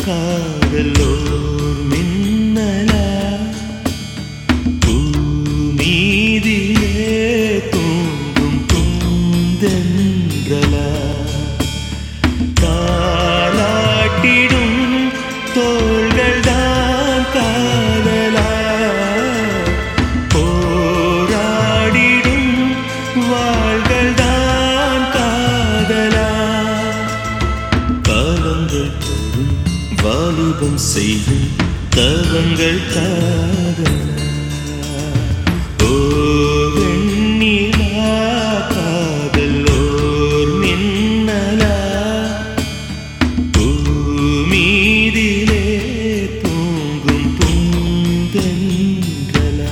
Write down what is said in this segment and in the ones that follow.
காதலோர் மின்னலா பூமீதியே தூங்கும் பூந்தென்றலா தாலாட்டிடும் தோள்கள் தான் காதலா போராடிடும் வாள்கள் தான் காதலா காலங்கள் தோறும் வாலிபம் செய்யும் தவங்கள் காதலா ஓ வெண்ணிலா காதலோர் மின்னலா பூமீதிலே தூங்கும் பூந்தென்றலா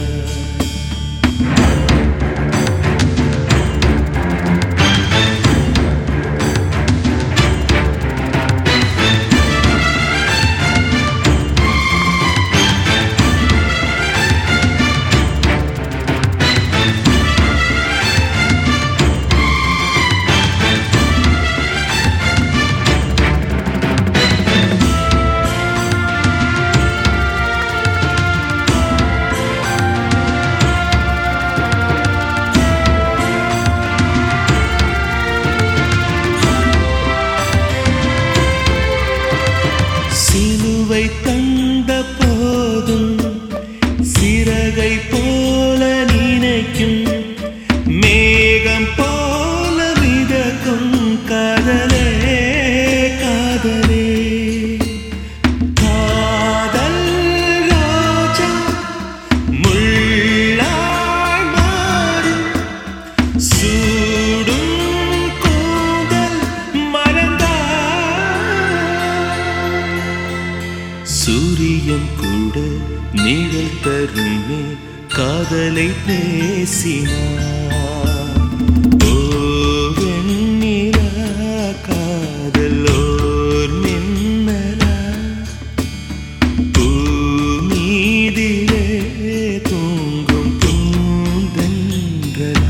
சிலுவை தந்த போதும் சிறகை போல நினைக்கும் மேகம் போல மிதக்கும் காதலே காதலே காதல் ராஜா முள்ளாய் மாறும் சூடும் கூந்தல் மறந்தார் சூரியன் கூட நிழல் தருமே காதலை பேசினார் ஓ வெண்ணிலா காதலோர் மின்னலா பூமீதிலே தூங்கும் பூந்தென்றலா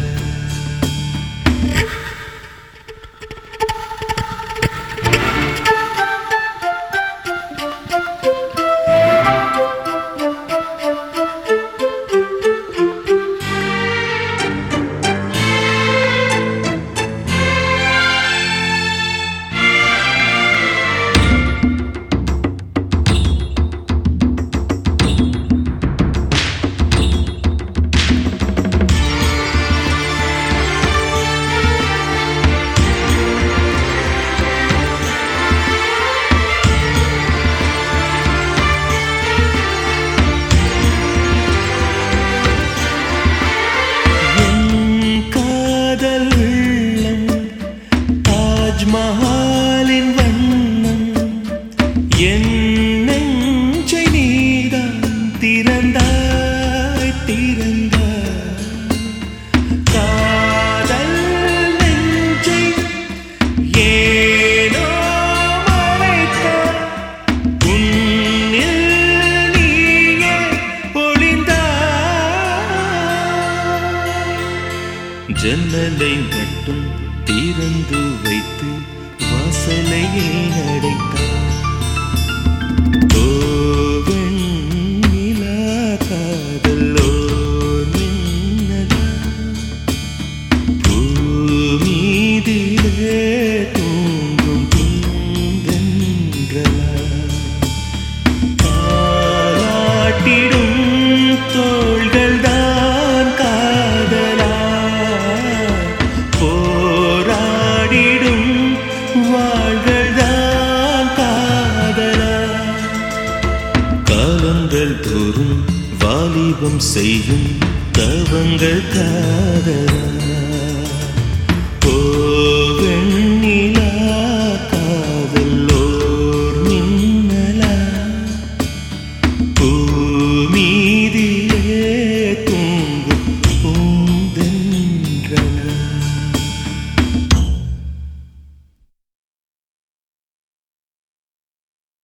என் காதல் உள்ளம் தாஜ்மஹாலின் வண்ணம் என் நெஞ்சை நீதான் திறந்தாய் திறந்தாய் காதல் நெஞ்சை ஏனோ மறைத்தாய் உன்னில் நீயே பொழிந்தாய் ஜன்னலை மட்டும் திறந்து வைத்து வாசலை ஏன் அடைத்தாய் ஓ வெண்ணிலா காதலோ மின்னலா பூமீதிலே தூங்கும் பூந்தென்றலா தாலாட்டிடும் தோள்கள் தான் காதலா போராடிடும் வாள்கள் தான் காதலா காலங்கள் தோறும் வாலிபம் செய்யும் தவங்கள் காதலா ஓ